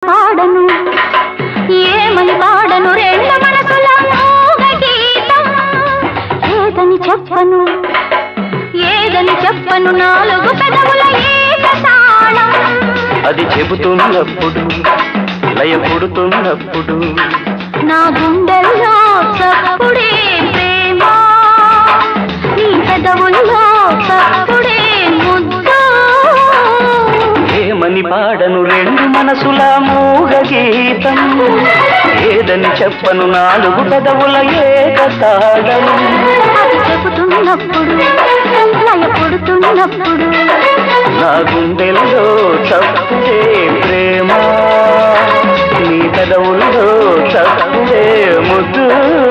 పాడను ఏమని పాడను రెండు మనసుల మూగ గీతం ఏదని చెప్పను ఏదని చెప్పను నాలుగు పెదవుల ఏకతాళం అది చెబుతున్నప్పుడు లయ పుడుతున్నప్పుడు నా గుండెల్లో చప్పుడే ప్రేమ నీ పెదవుల్లో చప్పుడే ముద్దు ఏమని పాడను రెండు మనసుల మూగ గీతం ఏదని చెప్పను నాలుగు పెదవుల ఏకతాళం అది చెబుతున్నప్పుడు లయ పుడుతున్నప్పుడు నా గుండెల్లో చప్పుడే ప్రేమ నీ పెదవుల్లో చప్పుడే ముద్దు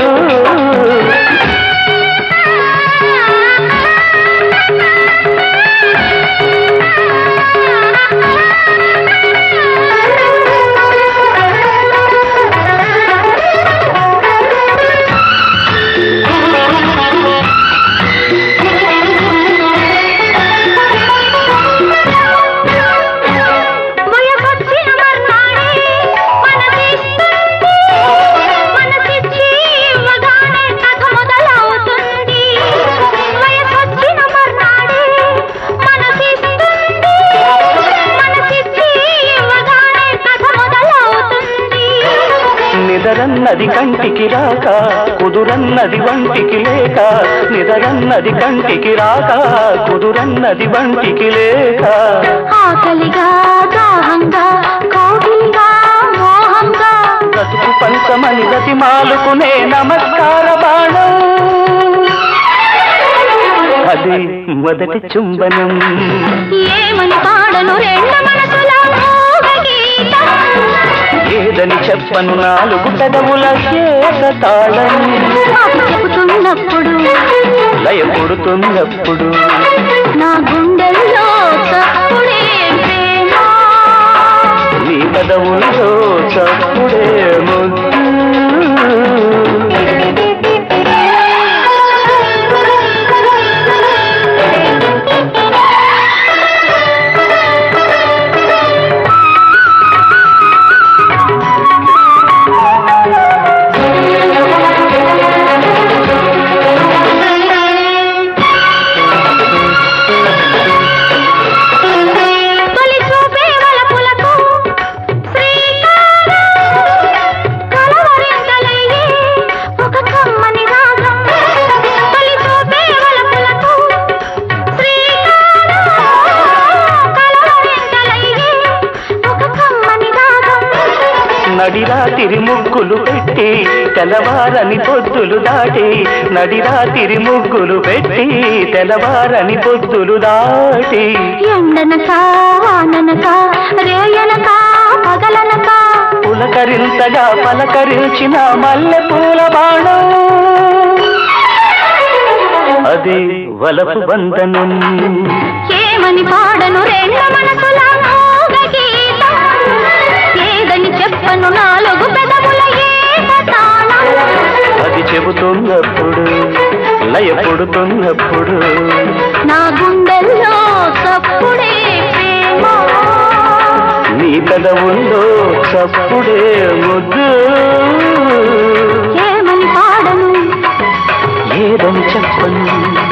వయసొచ్చిన మర్నాడే మనసిస్తుంది. మనసిచ్చి ఇవ్వగానే కథ మొదలవుతుంది. వయసొచ్చిన మర్నాడే మనసిస్తుంది. మనసిచ్చి ఇవ్వగానే కథ మొదలవుతుంది. నిదరన్నది కంటికి రాక కుదురన్నది వంటికి లేక నిదరన్నది కంటికి రాక కుదురన్నది వంటికి లేక ఆకలిగా దాహంగా కౌగిలిగా మోహంగా బ్రతుకు పంచమని గతి మాలుకునే నమస్కార బాణం అది మొదటి చుంబనం ఏమని పాడను రెండు మనసుల మూగ గీతం ఏదని చెప్పను నాలుగు పెదవుల తాళం అది చెబుతున్నప్పుడు లయ పుడుతున్నప్పుడు నా గుండెల్లో చప్పుడే ప్రేమ నీ పెదవుల్లో చప్పుడే ముద్దు తొలి చూపే వలపులకు శ్రీకారం కలవరింతలయ్యే ఒక కమ్మని రాగం తొలి చూపే వలపులకు శ్రీకారం కలవరింతలయ్యే ఒక కమ్మని రాగం నడిరాతిరి ముగ్గులు పెట్టి తెల్లవారని పొద్దులు దాటి నడిరాతిరి ముగ్గులు పెట్టి తెల్లవారని పొద్దులు దాటి ఎండనక వాననక రేయనక పగలనక పులకరింతగా పలకరించిన మల్లె పూల బాణం అది వలపు బంధనం ఏమని పాడను రెండు మనసుల మూగ గీతం ఏదని చెప్పను నాలుగు పెదవుల ఏకతాళం అది చెబుతున్నప్పుడు లయ పుడుతున్నప్పుడు నా గుండెల్లో చప్పుడే ప్రేమ నీ పెదవుల్లో చప్పుడే ముద్దు ఏమని పాడను ఏదని చెప్పను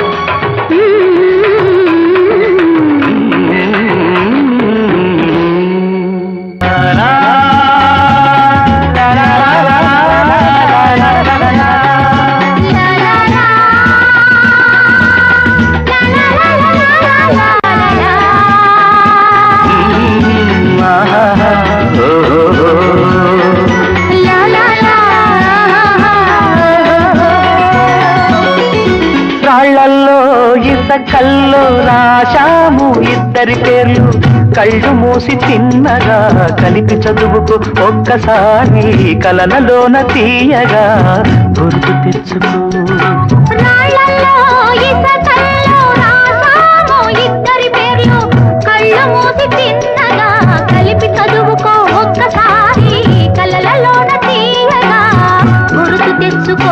రాళ్లల్లో ఇసకల్లో రాశాము ఇద్దరి పేర్లు కళ్ళు మూసి తిన్నగా కలిపి చదువుకు ఒక్కసారి కలనలోన తీయగా గుర్తు తెచ్చుకో రాళ్ళల్లో ఇసకల్లో రాసాము ఇద్దరి పేర్లు కళ్ళు మూసి తిన్నగా కలిపి చదువుకో ఒక్కసారి కలలలోన తీయగా గుర్తు తెచ్చుకో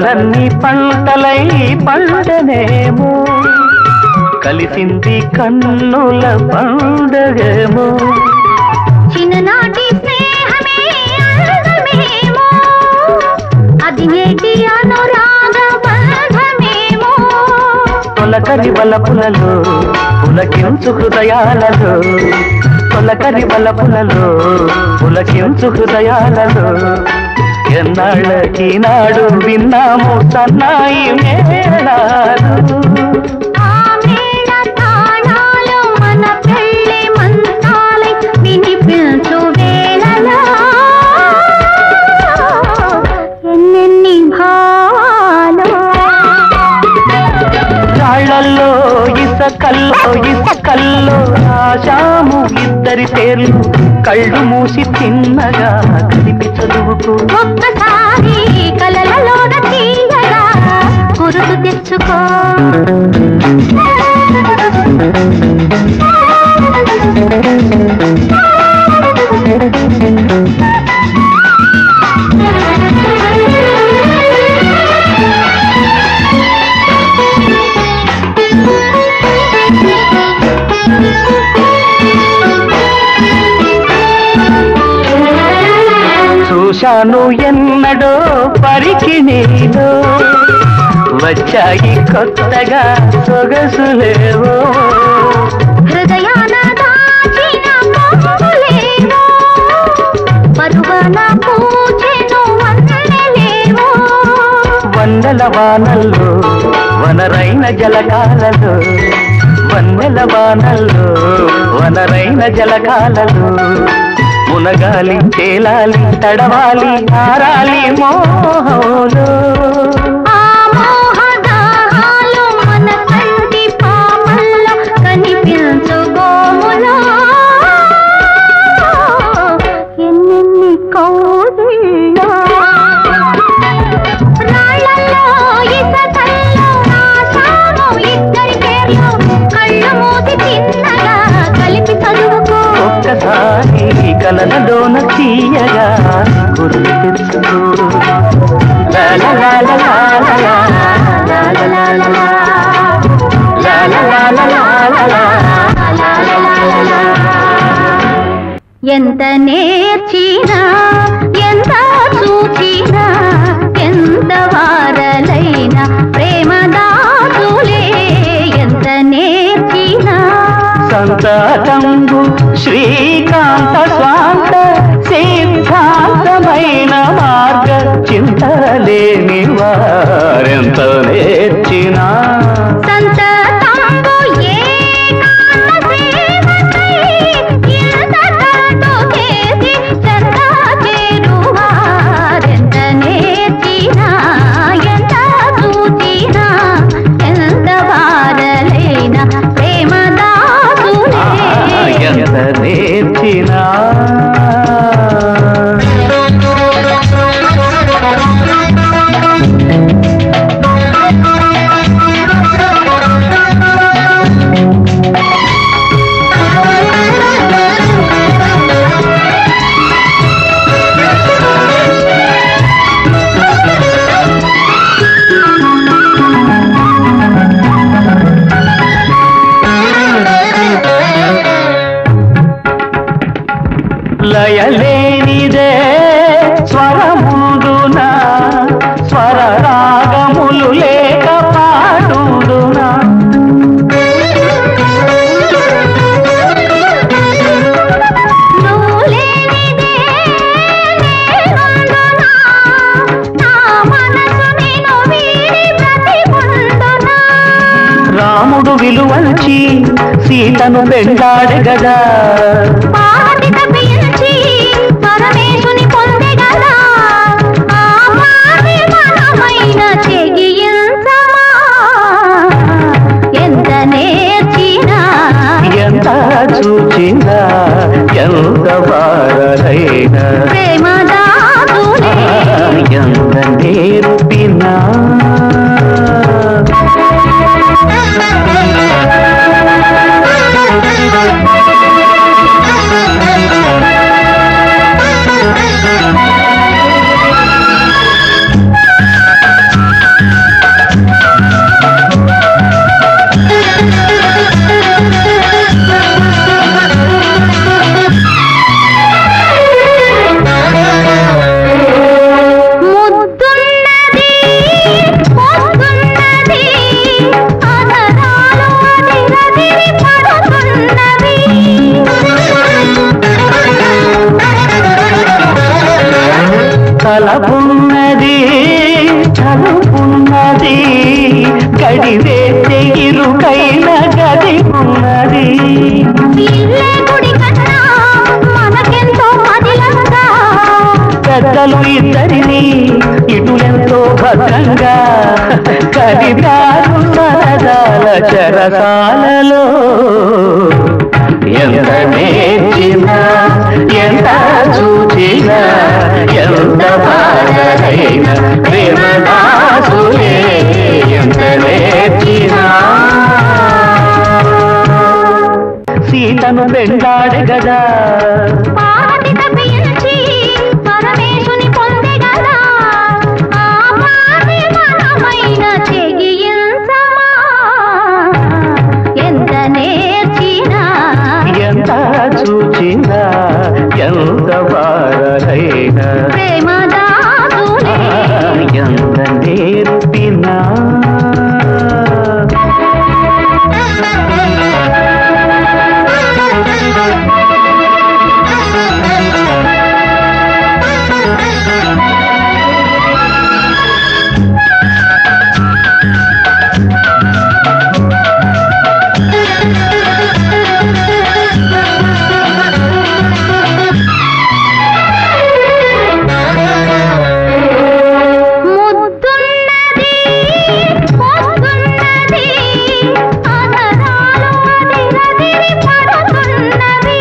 కలలన్నీ పంటలై పండనేమో కలిసింది కన్నుల పండగేమో చిన్ననాటి స్నేహమే అందమేమో అది నేటి అనురాగ బంధమేమో తొలకరి వలపులలో పులకించు హృదయాలలో తొలకరి వలపులలో పులకించు హృదయాలలో ఎన్నాళ్ళకి నాడు విన్నాము సన్నాయి మేళాలు ఆ మేళ తాళాలు మన పెళ్ళి మంత్రాలై వినిపించు వేళలో ఎన్నెన్ని భావాలు రాళ్లల్లో ఇసకల్లో ఇసకల్లో రాశాము ఇద్దరి పేర్లు కళ్ళు మూసి తిన్నగా కలిపి చదువుకో ఒక్కసారి కలలలోన తీయగా గురుతు తెచ్చుకో చూశాను ఎన్నడో పరికి నీలో వచ్చాయి కొత్తగా సొగసులేవో హృదయాన దాచిన పొంగులేవో పరువన పూచెను వన్నెలేవో వన్నెల వానల్లో వనరైన జలకాలలో వన్నెల వానల్లో వనరైన జలకాలలో మునగాలి తేలాలి తడవాలి ఆరాలి మోహంలో ఆ మోహదాహాలు మన కంటి పాపల్లో కనిపించు గోములో ఎన్నెన్ని కౌగిల్లో రాళ్ళల్లో ఇసకల్లో రాశాము ఇద్దరి పేర్లు కళ్ళు మూసి తిన్నగా కలిపి చదువుకో ఒక్కసారి కలనలోన తీయగా గుర్తు తెచ్చుకో లా లా లా లా లా లా లా లా లా లా లా. లా లా లా లా లా లా లా. ఎంత నేర్చినా ఎంత చూచినా ఎంత వారలైనా ప్రేమ దాసులే ఎంత నేర్చినా సంతతంబు శ్రీకాంత స్వాంత సిద్ధాంతమైన మార్గ చింతలేని వారెంత నేర్చినా సంతతంబు ఏకాంత సేవకై ఎంత తాటు చేసి చెంత చేరువారెంత నేర్చినా ఎంత చూచినా ఎంత వారలైనా ప్రేమ ఆ, దాసులే ఎంత నేర్చినా లయలేనిదే స్వరముందున స్వర రాగములు లేక పాడుదునా నువ్వు లేనిదే నేనుండునా నా మనసు నిన్ను వీడి బ్రతికుండునా రాముడు విలువల్చి సీతను పెండాడు గదా పాటి తప్పించి పరమేశుని పొందెగలా ఆ పాటి మనమైన చెగియించమా ఎంత నేర్చినా ఎంత చూచినా ఎంత వారైనా ప్రేమ దాసులే ఎంత నేర్పినా Thank you. తలపున్నది తలుపున్నది గడివేస్తే ఇరుకైన గది ఉన్నది ఇల్లే గుడి కన్నా మనకెంతో మదిలంగా పెద్దలు ఇద్దరిని ఇటులెంతో భద్రంగా కదిపారు మనదాల చెరసాలలో ఎంత నేర్చినా ఎంత చూచినా ఎంత బాధైన ప్రేమదాసులే ఎంత నేర్చినా సీతను వెంటాడు గదా పార్వతి తప్పించి పరమేశుని పొందెగలా ఆ పాటి మనమైన తెగించమా ఎంత నేర్చినా ఎంత చూచినా ఎంత బాధైనా ప్రేమదాసులే ఎంత నేర్పినా ముద్దున్నది పొద్దున్నది అదరాలు అదిరదిరి పడుతున్నవి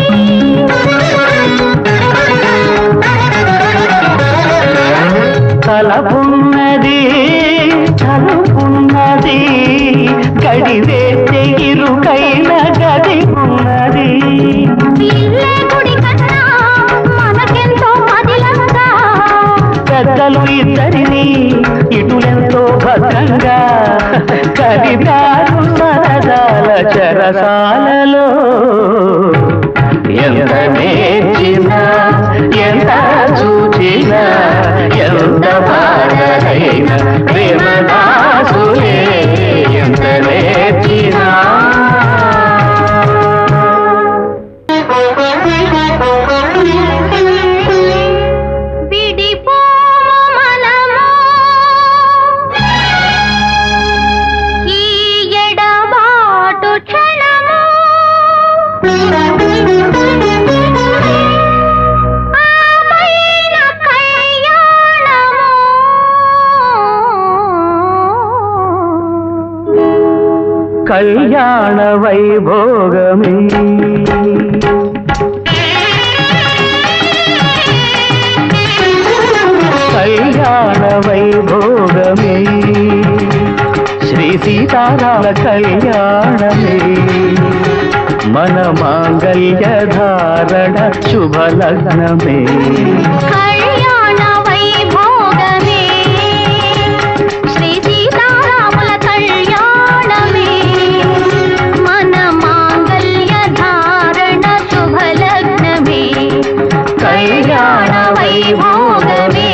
తలపున్నది తలుపున్నది గడివేస్తే ఇరుకైన గది ఉన్నది ఇల్లే గుడి కన్నా మనకెంతో మదిలంగా పెద్దలు ఇద్దరిని ఇటులెంతో భద్రంగా కదిపారు మనదాల చెరసాలలో ఎంత నేర్చినా ఎంత చూచినా ఎంత బాధైన ప్రేమదాసులే ఎంత నేర్చినా విడిపోము మనము ఈ ఎడబాటు క్షణము ఆపైన కళ్యాణము కళ్యాణ వైభోగమే కళ్యాణ వైభోగమే శ్రీ సీతారామ కళ్యాణమే మన మాంగళ్య ధారణ శుభలగ్నమే కళ్యాణ వైభోగమే శ్రీ సీతారాముల కళ్యాణమే మన మాంగళ్య ధారణ శుభలగ్నమే కళ్యాణ వైభోగమే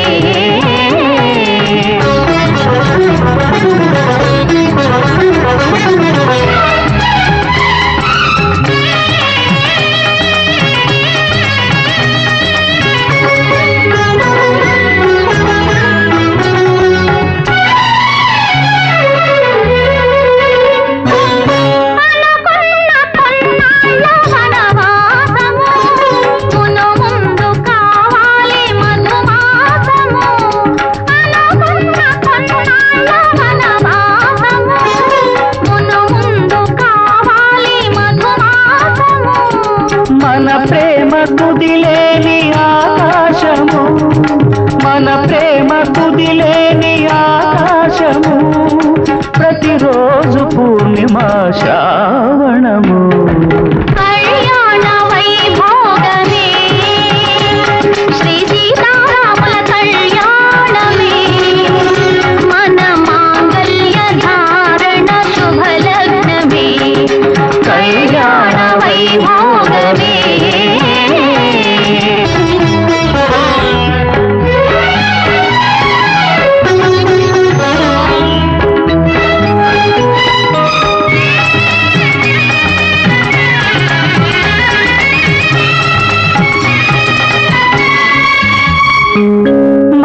అనుకున్న కొన్నాళ్ళ వనవాసము మును ముందు కావాలి మధుమాసము అనుకున్న కొన్నాళ్ళ వనవాసము మును ముందు కావాలి మధుమాసము మన ప్రేమ కుదిలేని ఆకాశము మన ప్రేమ కుదిలేని ఆకాశము ప్రతిరోజు పూర్ణిమ శ్రావణము కళ్యాణ వైభోగమే శ్రీ సీతారాముల కళ్యాణమే మన మాంగళ్య ధారణ శుభలగ్నమే కళ్యాణ వైభోగమే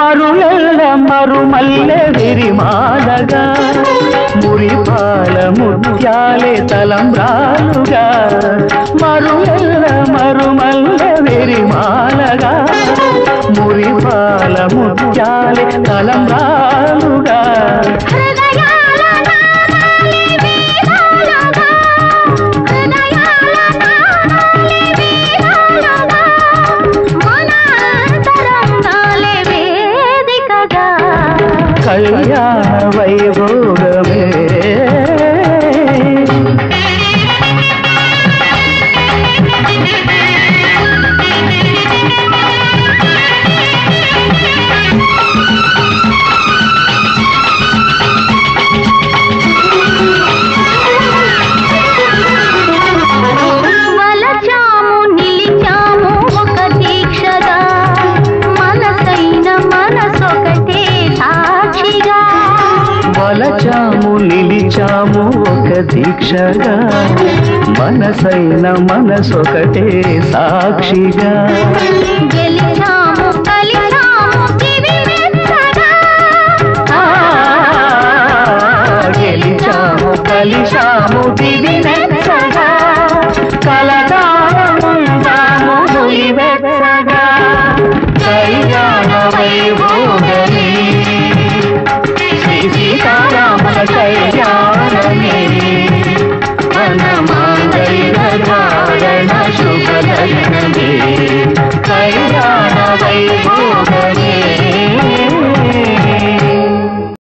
మరులెల్ల మరుమల్లె విరిమాలగా మురిపాల ముత్యాలే తలంబ్రాలుగా మరులెల్ల మరుమల్లె విరిమాలగా మురిపాల ముత్యాలే తలంబ్రాలుగా హృదయాల నాదాలే వీణాలుగా హృదయాల నాదాలే వీణాలుగా మన అంతరంగాలే వేదికగా కళ్యాణ వైభోగమే వలచాము నిలిచాము ఒక దీక్షగా మనసైన మనసొకటే సాక్షిగా వలచాము నిలిచాము ఒక దీక్షగా మనసైన మనసొకటే సాక్షిగా గెలిచాము